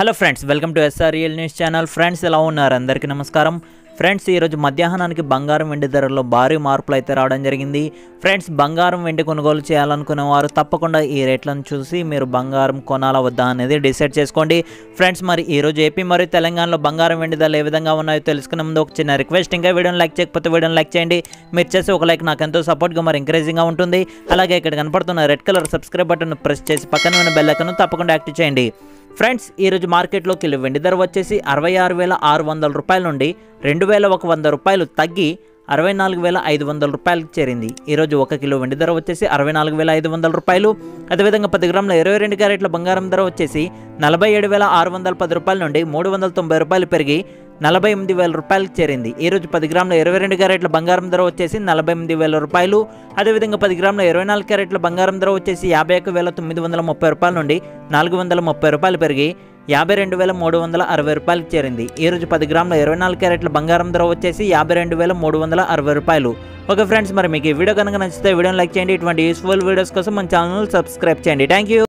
hello friends welcome to SRL news channel friends ఎలా ఉన్నారు అందరికీ నమస్కారం ఫ్రెండ్స్ ఈరోజు మధ్యాహ్నానికి బంగారం వెండి ధరల్లో భారీ మార్పులు అయితే రావడం జరిగింది ఫ్రెండ్స్ బంగారం వెండి కొనుగోలు చేయాలనుకునే వారు తప్పకుండా ఈ రేట్లను చూసి మీరు బంగారం కొనాలా వద్దా అనేది డిసైడ్ చేసుకోండి ఫ్రెండ్స్ మరి ఈరోజు ఏపీ మరియు తెలంగాణలో బంగారం వెండి ధరలు ఏ విధంగా ఉన్నాయో తెలుసుకునే ముందు ఒక చిన్న రిక్వెస్ట్ ఇంకా వీడియోని లైక్ చేయకపోతే వీడియోని లైక్ చేయండి మీరు చేసి ఒక లైక్ నాకు ఎంతో సపోర్ట్గా మరి ఎంకరేజింగ్గా ఉంటుంది అలాగే ఇక్కడ కనపడుతున్న red colour subscribe button press చేసి పక్కన ఉన్న బెల్ ఐకాన్ తప్పకుండా యాక్టివ్ చేయండి ఫ్రెండ్స్ ఈరోజు మార్కెట్లో కిలో వెండి ధర వచ్చేసి అరవై ఆరు వేల ఆరు వందల రూపాయల నుండి రెండు వేల ఒక వంద రూపాయలు తగ్గి అరవై నాలుగు వేల ఐదు వందల రూపాయలకు చేరింది ఈరోజు ఒక కిలో వెండి ధర వచ్చేసి అరవై నాలుగు వేల ఐదు వందల రూపాయలు అదేవిధంగా పది గ్రాముల ఇరవై రెండు క్యారెట్ల బంగారం ధర వచ్చేసి నలభై ఏడు వేల ఆరు వందల పది రూపాయల నుండి మూడు వందల తొంభై రూపాయలు పెరిగి నలభై ఎనిమిది వేల రూపాయలకు చేరింది ఈరోజు పది గ్రాముల ఇరవై రెండు క్యారెట్ల బంగారం ధర వచ్చేసి నలభై ఎనిమిది వేల రూపాయలు అదేవిధంగా పది గ్రాముల ఇరవై నాలుగు క్యారెట్ల బంగారం ధర వచ్చేసి యాభై ఒక వేల తొమ్మిది వందల ముప్పై రూపాయల నుండి నాలుగు వందల ముప్పై రూపాయలు పెరిగి యాభై రెండు వేల మూడు వందల అరవై రూపాయలకు చేరింది ఈరోజు పది గ్రాముల ఇరవై నాలుగు క్యారెట్ల బంగారం ధర వచ్చేసి యాభై రెండు వేల మూడు వందల అరవై రూపాయలు ఓకే ఫ్రెండ్స్ మరి మీకు ఈ వీడియో కనుక నచ్చితే వీడియోని లైక్ చేయండి ఇటువంటి యూస్ఫుల్ వీడియోస్ కోసం మన ఛానల్ సబ్స్క్రైబ్ చేయండి థ్యాంక్ యూ